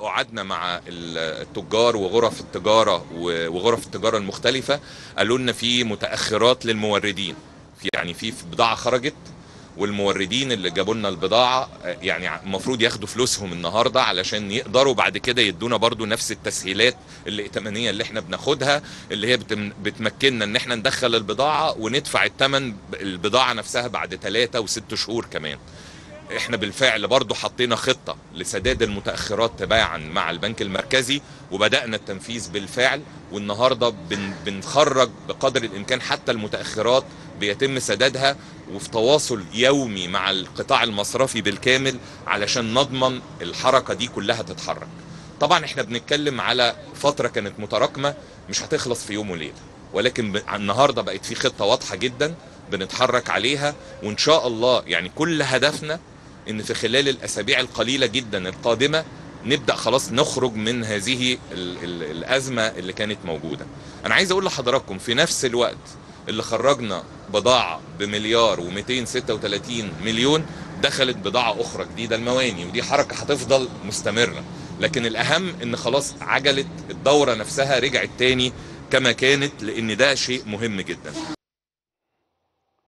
قعدنا مع التجار وغرف التجاره وغرف التجاره المختلفه قالوا لنا في متاخرات للموردين في يعني في بضاعه خرجت والموردين اللي جابوا لنا البضاعه يعني المفروض ياخدوا فلوسهم النهارده علشان يقدروا بعد كده يدونا برضو نفس التسهيلات الائتمانيه اللي احنا بناخدها اللي هي بتمكننا ان احنا ندخل البضاعه وندفع الثمن البضاعه نفسها بعد ثلاثة وست شهور كمان احنا بالفعل برضو حطينا خطة لسداد المتأخرات تباعا مع البنك المركزي وبدأنا التنفيذ بالفعل والنهاردة بن بنخرج بقدر الإمكان حتى المتأخرات بيتم سدادها وفي تواصل يومي مع القطاع المصرفي بالكامل علشان نضمن الحركة دي كلها تتحرك طبعا احنا بنتكلم على فترة كانت متراكمة مش هتخلص في يوم وليلة ولكن النهاردة بقت في خطة واضحة جدا بنتحرك عليها وان شاء الله يعني كل هدفنا ان في خلال الاسابيع القليله جدا القادمه نبدا خلاص نخرج من هذه ال ال الازمه اللي كانت موجوده انا عايز اقول لحضراتكم في نفس الوقت اللي خرجنا بضاعه بمليار و236 مليون دخلت بضاعه اخرى جديده المواني ودي حركه هتفضل مستمره لكن الاهم ان خلاص عجله الدوره نفسها رجعت تاني كما كانت لان ده شيء مهم جدا